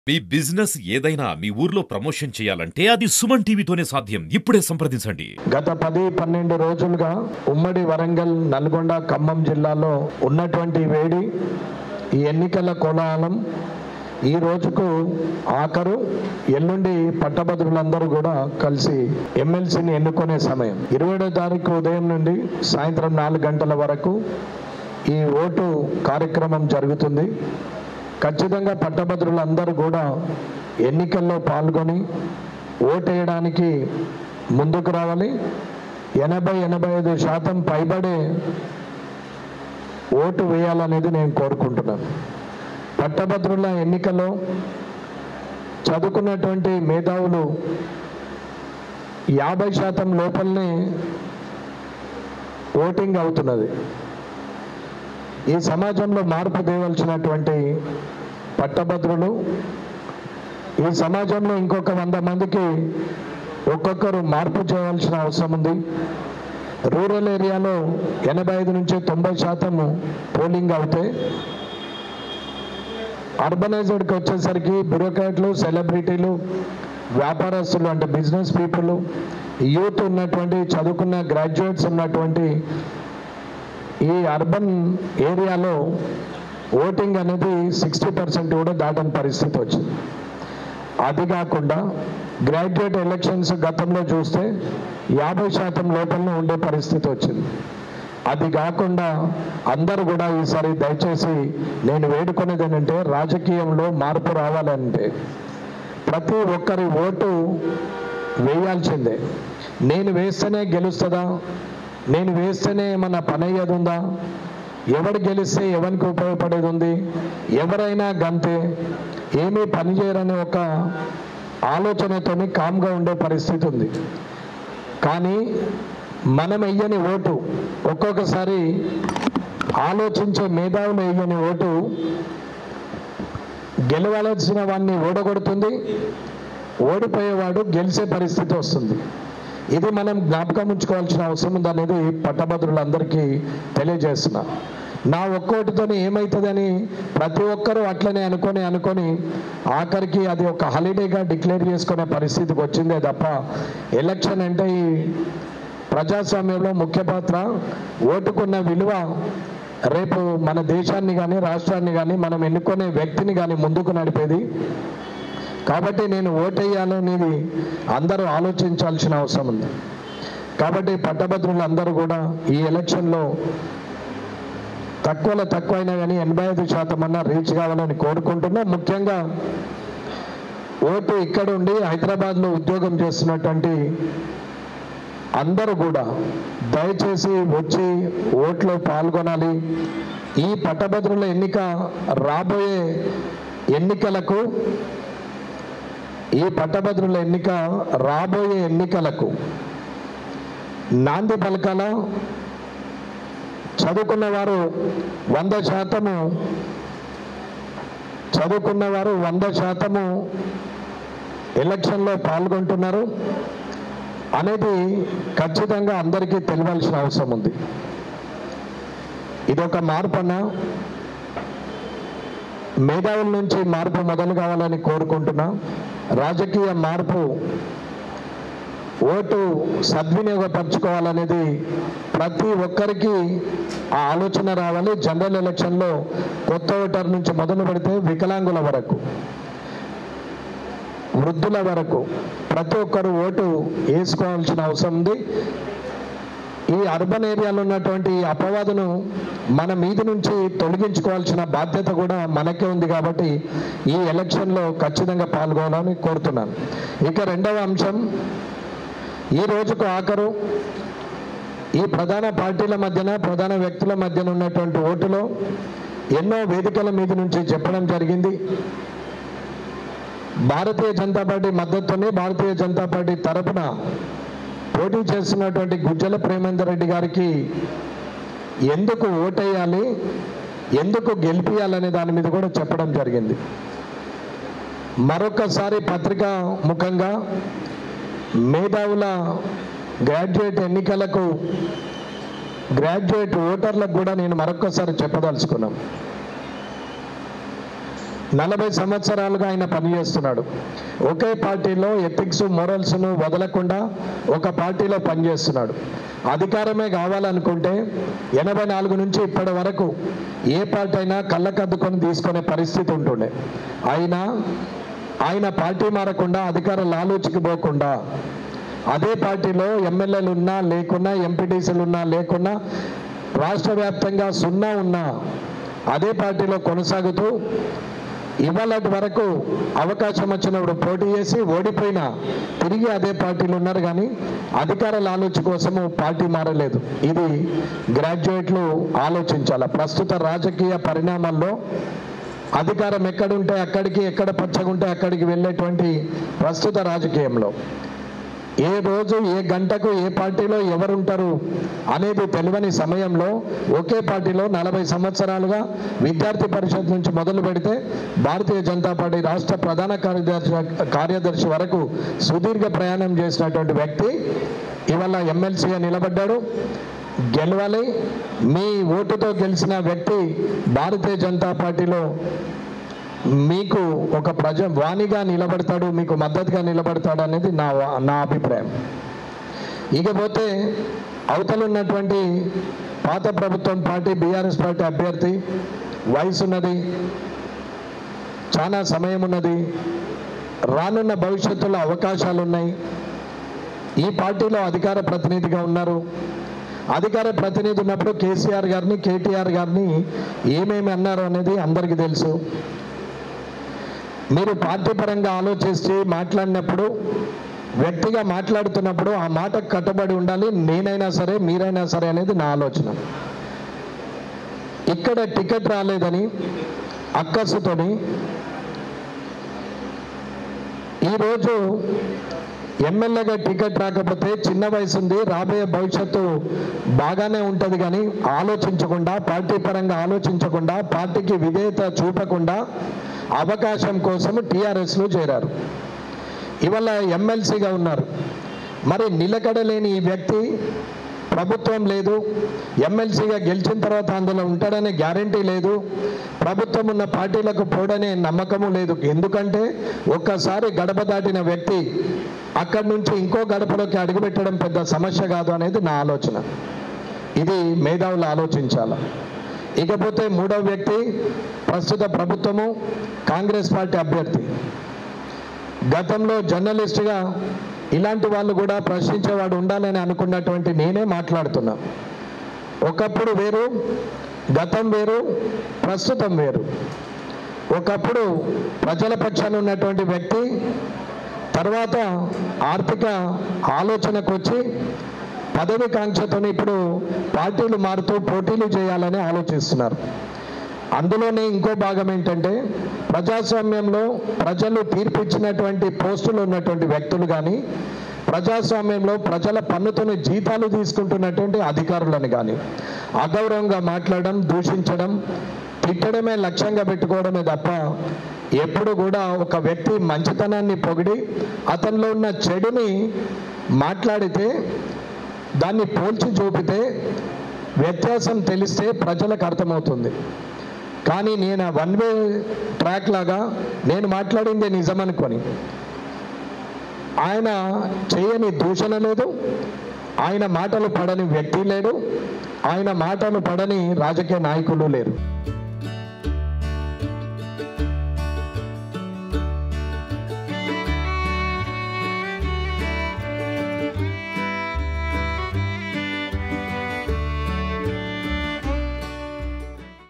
మీ business ఏదైనా మీ ఊర్లో promotion చేయాలంటే అది సుమన్ టీవీతోనే సాధ్యం ఇప్పుడే సంప్రదించండి గత పది పన్నెండు రోజులుగా ఉమ్మడి వరంగల్ నల్గొండ ఖమ్మం జిల్లాలో ఉన్నటువంటి వేడి ఈ ఎన్నికల కోలాహలం ఈ రోజుకు ఆఖరు ఎల్లుండి పట్టభద్రులందరూ కూడా కలిసి ఎమ్మెల్సీని ఎన్నుకునే సమయం ఇరవై తారీఖు ఉదయం నుండి సాయంత్రం నాలుగు గంటల వరకు ఈ ఓటు కార్యక్రమం జరుగుతుంది ఖచ్చితంగా పట్టభద్రులందరూ కూడా ఎన్నికల్లో పాల్గొని ఓటేయడానికి ముందుకు రావాలి ఎనభై ఎనభై ఐదు శాతం పైబడే ఓటు వేయాలనేది నేను కోరుకుంటున్నాను పట్టభద్రుల ఎన్నికలో చదువుకున్నటువంటి మేధావులు యాభై శాతం లోపలనే ఓటింగ్ అవుతున్నది ఈ సమాజంలో మార్పు తేవలసినటువంటి పట్టభద్రులు ఈ సమాజంలో ఇంకొక వంద మందికి ఒక్కొక్కరు మార్పు చేయవలసిన అవసరం ఉంది రూరల్ ఏరియాలో ఎనభై ఐదు నుంచి తొంభై శాతం పోలింగ్ అవుతే అర్బనైజ్డ్కి వచ్చేసరికి బ్యూరోక్రాట్లు సెలబ్రిటీలు వ్యాపారస్తులు అంటే బిజినెస్ పీపుల్ యూత్ ఉన్నటువంటి చదువుకున్న గ్రాడ్యుయేట్స్ ఉన్నటువంటి ఈ అర్బన్ ఏరియాలో ఓటింగ్ అనేది సిక్స్టీ పర్సెంట్ కూడా దాటని పరిస్థితి వచ్చింది అది కాకుండా గ్రాడ్యుయేట్ ఎలక్షన్స్ గతంలో చూస్తే యాభై శాతం లోపలనే ఉండే పరిస్థితి వచ్చింది అది కాకుండా అందరూ కూడా ఈసారి దయచేసి నేను వేడుకునేది ఏంటంటే రాజకీయంలో మార్పు రావాలంటే ప్రతి ఒక్కరి ఓటు వేయాల్సిందే నేను వేస్తేనే గెలుస్తుందా నేను వేస్తేనే ఏమన్నా పని అయ్యేది ఉందా ఎవడు గెలిస్తే ఎవరికి ఉపయోగపడేది ఉంది ఎవరైనా గంతే ఏమీ పని చేయరనే ఒక ఆలోచనతోని కామ్గా ఉండే పరిస్థితి ఉంది కానీ మనం వెయ్యని ఓటు ఒక్కొక్కసారి ఆలోచించే మేధావులు వెయ్యని ఓటు గెలవాల్సిన వాడిని ఓడగొడుతుంది ఓడిపోయేవాడు గెలిచే పరిస్థితి వస్తుంది ఇది మనం జ్ఞాపకం ఉంచుకోవాల్సిన అవసరం ఉందనేది పట్టభద్రులందరికీ తెలియజేస్తున్నా నా ఒక్కోటితోని ఏమవుతుందని ప్రతి ఒక్కరూ అట్లనే అనుకొని అనుకొని ఆఖరికి అది ఒక హాలిడేగా డిక్లేర్ చేసుకునే పరిస్థితికి వచ్చిందే తప్ప ఎలక్షన్ అంటే ఈ ప్రజాస్వామ్యంలో ముఖ్య పాత్ర ఓటుకున్న విలువ రేపు మన దేశాన్ని కానీ రాష్ట్రాన్ని కానీ మనం ఎన్నుకునే వ్యక్తిని కానీ ముందుకు నడిపేది కాబట్టి నేను ఓటేయాలనేది అందరూ ఆలోచించాల్సిన అవసరం ఉంది కాబట్టి పట్టభద్రులు అందరూ కూడా ఈ ఎలక్షన్లో తక్కువలో తక్కువైనా కానీ ఎనభై ఐదు శాతం అన్నా రీచ్ కావాలని కోరుకుంటున్నా ముఖ్యంగా ఓటు ఇక్కడ ఉండి హైదరాబాద్లో ఉద్యోగం చేస్తున్నటువంటి అందరూ కూడా దయచేసి వచ్చి ఓట్లో పాల్గొనాలి ఈ పట్టభద్రుల ఎన్నిక రాబోయే ఎన్నికలకు ఈ పట్టభద్రుల ఎన్నిక రాబోయే ఎన్నికలకు నాంది పలకాల చదువుకున్న వారు వంద శాతము చదువుకున్న వారు వంద శాతము ఎలక్షన్లో పాల్గొంటున్నారు అనేది ఖచ్చితంగా అందరికీ తెలియాల్సిన అవసరం ఉంది ఇదొక మార్పు అన్న మేధావుల నుంచి మార్పు మొదలు కావాలని కోరుకుంటున్నా రాజకీయ మార్పు ఓటు సద్వినియోగపరచుకోవాలనేది ప్రతి ఒక్కరికి ఆ ఆలోచన రావాలి జనరల్ ఎలక్షన్లో కొత్త ఓటర్ నుంచి మొదలు పెడితే వికలాంగుల వరకు వృద్ధుల వరకు ప్రతి ఒక్కరు ఓటు వేసుకోవాల్సిన అవసరం ఉంది ఈ అర్బన్ ఏరియాలో ఉన్నటువంటి ఈ అపవాదును మన మీద నుంచి తొలగించుకోవాల్సిన బాధ్యత కూడా మనకే ఉంది కాబట్టి ఈ ఎలక్షన్లో ఖచ్చితంగా పాల్గొనాలని కోరుతున్నాను ఇక రెండవ అంశం ఈ రోజుకు ఆఖరు ఈ ప్రధాన పార్టీల మధ్యన ప్రధాన వ్యక్తుల మధ్యన ఉన్నటువంటి ఓటులో ఎన్నో వేదికల మీద నుంచి చెప్పడం జరిగింది భారతీయ జనతా పార్టీ మద్దతుతోనే భారతీయ జనతా పార్టీ తరపున పోటీ చేస్తున్నటువంటి గుజ్జల ప్రేమేందర్ రెడ్డి గారికి ఎందుకు ఓటేయాలి ఎందుకు గెలిపియాలనే దాని మీద కూడా చెప్పడం జరిగింది మరొకసారి పత్రికా ముఖంగా మేధావుల గ్రాడ్యుయేట్ ఎన్నికలకు గ్రాడ్యుయేట్ ఓటర్లకు కూడా నేను మరొకసారి చెప్పదలుచుకున్నాం నలభై సంవత్సరాలుగా ఆయన పనిచేస్తున్నాడు ఒకే పార్టీలో ఎథిక్స్ మోరల్స్ను వదలకుండా ఒక పార్టీలో పనిచేస్తున్నాడు అధికారమే కావాలనుకుంటే ఎనభై నాలుగు నుంచి ఇప్పటి వరకు ఏ పార్టీ అయినా కళ్ళకద్దుకొని తీసుకునే పరిస్థితి ఉంటుండే అయినా ఆయన పార్టీ మారకుండా అధికార లాలూచికి పోకుండా అదే పార్టీలో ఎమ్మెల్యేలు ఉన్నా లేకున్నా ఎంపీటీసీలు ఉన్నా లేకున్నా రాష్ట్ర వ్యాప్తంగా సున్నా ఉన్నా అదే పార్టీలో కొనసాగుతూ ఇవాళటి వరకు అవకాశం వచ్చినప్పుడు పోటీ చేసి ఓడిపోయినా తిరిగి అదే పార్టీలు ఉన్నారు కానీ అధికార లాలూచి కోసము పార్టీ మారలేదు ఇది గ్రాడ్యుయేట్లు ఆలోచించాలి ప్రస్తుత రాజకీయ పరిణామాల్లో అధికారం ఎక్కడుంటే అక్కడికి ఎక్కడ పచ్చగుంటే అక్కడికి వెళ్ళేటువంటి ప్రస్తుత రాజకీయంలో ఏ రోజు ఏ గంటకు ఏ పార్టీలో ఎవరుంటారు అనేది తెలియని సమయంలో ఒకే పార్టీలో నలభై సంవత్సరాలుగా విద్యార్థి పరిషత్ నుంచి మొదలు పెడితే భారతీయ జనతా పార్టీ రాష్ట్ర ప్రధాన కార్యదర్శి కార్యదర్శి వరకు సుదీర్ఘ ప్రయాణం చేసినటువంటి వ్యక్తి ఇవాళ ఎమ్మెల్సీగా నిలబడ్డాడు గెలవాలి మీ ఓటుతో గెలిచిన వ్యక్తి భారతీయ జనతా పార్టీలో మీకు ఒక ప్రజ వాణిగా నిలబడతాడు మీకు మద్దతుగా నిలబడతాడు అనేది నా వా- నా అభిప్రాయం ఇకపోతే అవతల ఉన్నటువంటి పాత ప్రభుత్వం పార్టీ బీఆర్ఎస్ పార్టీ అభ్యర్థి వయసు ఉన్నది చాలా సమయం ఉన్నది రానున్న భవిష్యత్తులో అవకాశాలు ఉన్నాయి ఈ పార్టీలో అధికార ప్రతినిధిగా ఉన్నారు అధికార ప్రతినిధి ఉన్నప్పుడు కేసీఆర్ గారిని కేటీఆర్ గారిని ఏమేమి అన్నారు అనేది అందరికీ తెలుసు మీరు పార్టీ పరంగా ఆలోచిస్తే మాట్లాడినప్పుడు వ్యక్తిగా మాట్లాడుతున్నప్పుడు ఆ మాటకు కట్టుబడి ఉండాలి నేనైనా సరే మీరైనా సరే అనేది నా ఆలోచన ఇక్కడ టికెట్ రాలేదని అక్కసుతోని ఈరోజు ఎమ్మెల్యేగా టికెట్ రాకపోతే చిన్న వయసు ఉంది రాబోయే భవిష్యత్తు బాగానే ఉంటుంది కానీ ఆలోచించకుండా పార్టీ పరంగా ఆలోచించకుండా పార్టీకి విధేయత చూపకుండా అవకాశం కోసం టీఆర్ఎస్లో చేరారు ఇవాళ ఎమ్మెల్సీగా ఉన్నారు మరి నిలకడలేని ఈ వ్యక్తి ప్రభుత్వం లేదు ఎమ్మెల్సీగా గెలిచిన తర్వాత అందులో ఉంటాడనే గ్యారంటీ లేదు ప్రభుత్వం ఉన్న పార్టీలకు పోడనే నమ్మకము లేదు ఎందుకంటే ఒక్కసారి గడప దాటిన వ్యక్తి అక్కడి నుంచి ఇంకో గడపలోకి అడుగుపెట్టడం పెద్ద సమస్య కాదు అనేది నా ఆలోచన ఇది మేధావులు ఆలోచించాల ఇకపోతే మూడవ వ్యక్తి ప్రస్తుత ప్రభుత్వము కాంగ్రెస్ పార్టీ అభ్యర్థి గతంలో జర్నలిస్టుగా ఇలాంటి వాళ్ళు కూడా ప్రశ్నించేవాడు ఉండాలని అనుకున్నటువంటి నేనే మాట్లాడుతున్నా ఒకప్పుడు వేరు గతం వేరు ప్రస్తుతం వేరు ఒకప్పుడు ప్రజల పక్షాన ఉన్నటువంటి వ్యక్తి తర్వాత ఆర్థిక ఆలోచనకు వచ్చి పదవి కాంక్షతో ఇప్పుడు పార్టీలు మారుతూ పోటీలు చేయాలని ఆలోచిస్తున్నారు అందులోనే ఇంకో భాగం ఏంటంటే ప్రజాస్వామ్యంలో ప్రజలు తీర్పిచ్చినటువంటి పోస్టులు ఉన్నటువంటి వ్యక్తులు కానీ ప్రజాస్వామ్యంలో ప్రజల పన్నుతోని జీతాలు తీసుకుంటున్నటువంటి అధికారులను కానీ అగౌరవంగా మాట్లాడడం దూషించడం తిట్టడమే లక్ష్యంగా పెట్టుకోవడమే తప్ప ఎప్పుడు కూడా ఒక వ్యక్తి మంచితనాన్ని పొగిడి అతనిలో ఉన్న చెడుని మాట్లాడితే దాన్ని పోల్చి చూపితే వ్యత్యాసం తెలిస్తే ప్రజలకు అర్థమవుతుంది కానీ నేను వన్ వే ట్రాక్ లాగా నేను మాట్లాడిందే నిజం అనుకొని ఆయన చేయని దూషణ లేదు ఆయన మాటలు పడని వ్యక్తి లేడు ఆయన మాటలు పడని రాజకీయ నాయకులు లేరు